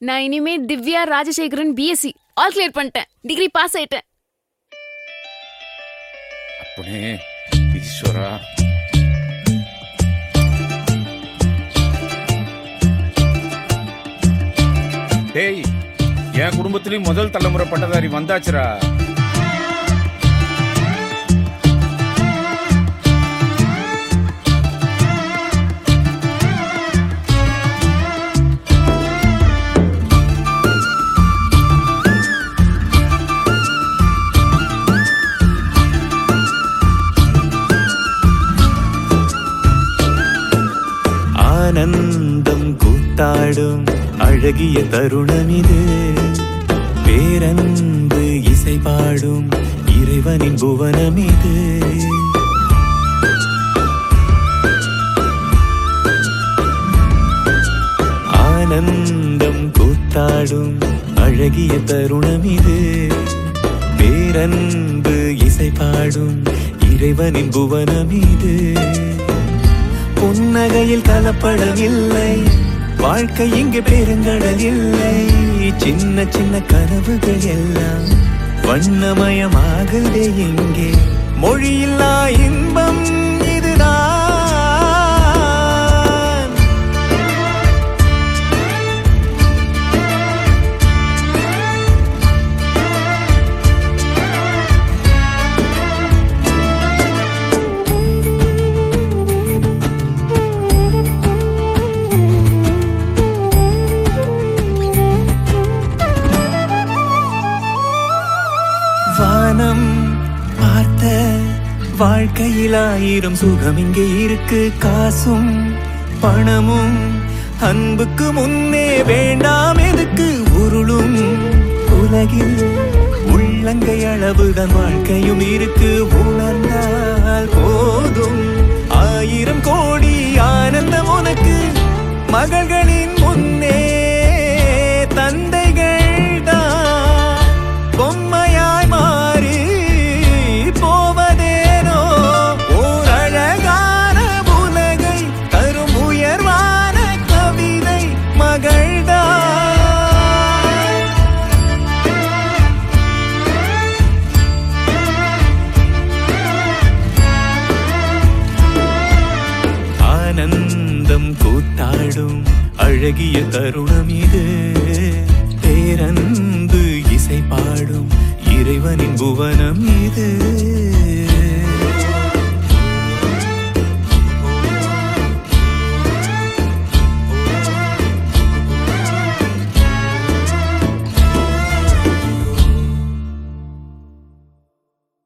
நான் இனிமே Divya Rajasekaran B Sc all clear பண்ணிட்டேன் டிகிரி பாஸ் ஆயிட்டேன் அப்பனே ஈஸ்வரா டேய் என் குடும்பத்திலயும் முதல் தலைமுறை பட்டதாரி வந்தாச்சுடா ஆனந்தம் கூத்தாடும் அழகிய தருணமிது பேரன்பு இசை பாடும் இறைவனின் புவனமிது ஆனந்தம் கூத்தாடும் அழகிய தருணமிது பேரன்பு இசை பாடும் இறைவனின் புவனமிது புன்னகையில் கலப்படவில்லை வாழ்க்கை இங்கு பெருங்கடல் இல்லை சின்ன சின்ன கனவுகள் எல்லாம் வண்ணமயமாகுதே இங்கே மொழியில்லா இன்பம் இதுதான் வானம் பார்த்த வாழ்க்கையில் ஆயிரம் சுகம் இங்கே இருக்கு காசும் பணமும் அன்புக்கு முன்னே வேண்டாம் எதுக்கு உருளும் உலகில் உள்ளங்கை அளவுதான் வாழ்க்கையும் இருக்கு உணர்ந்தால் போதும் ஆயிரம் கோடி ஆனந்தம் உனக்கு மகள்களின் முன்னே தந்தைகள் தான் பொம்மையாய் மாறி போவதேனோ ஓர் அழகான உலகை தரும் உயர்வான கவிதை மகள்தான் ஆனந்தம் கூத்தாடும் அழகிய தருணம் இது பேரன்பு இசை பாடும் இறைவனின் புவனம் இது